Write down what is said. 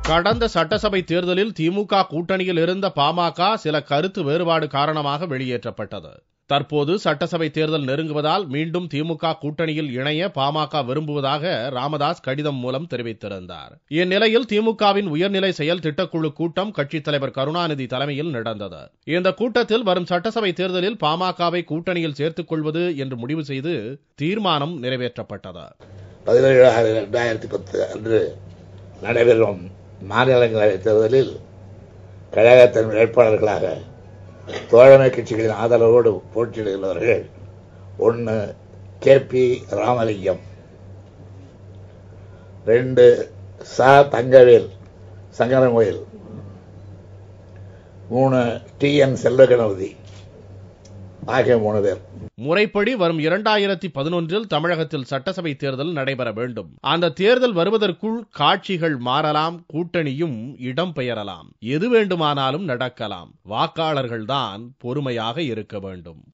கடந்த சட்டசபை தேர்தலில் திமுக கூட்டணியில் இருந்த பாமக சில கருத்து வேறுபாடு காரணமாக வெளியேற்றப்பட்டது தற்போது சட்டசபை தேர்தல் நெருங்குவதால் மீண்டும் திமுக கூட்டணியில் இணைய பாமக விரும்புவதாக ராமதாஸ் கடிதம் மூலம் தெரிவித்திருந்தார் இந்நிலையில் திமுகவின் உயர்நிலை செயல் திட்டக்குழு கூட்டம் கட்சித் தலைவர் கருணாநிதி தலைமையில் நடந்தது இந்த கூட்டத்தில் வரும் சட்டசபை தேர்தலில் பாமகவை கூட்டணியில் சேர்த்துக் கொள்வது என்று முடிவு செய்து தீர்மானம் நிறைவேற்றப்பட்டது பதினேழு ஆறு ரெண்டாயிரத்தி பத்து அன்று நடைபெறும் மாநிலங்களவை தேர்தலில் கழகத்தின் வேட்பாளர்களாக தோழமை கட்சிகளின் ஆதரவோடு போட்டியிடுகிறவர்கள் ஒன்று கே பி ராமலிங்கம் ரெண்டு ச தங்கவேல் சங்கரங்கோயில் மூணு டி என் செல்வகணபதி ஆகிய மூணு பேர் முறைப்படி வரும் இரண்டாயிரத்தி பதினொன்றில் தமிழகத்தில் சட்டசபை தேர்தல் நடைபெற வேண்டும் அந்த தேர்தல் வருவதற்குள் காட்சிகள் மாறலாம் கூட்டணியும் இடம் பெயரலாம் எது வேண்டுமானாலும் நடக்கலாம் வாக்காளர்கள்தான் பொறுமையாக இருக்க வேண்டும்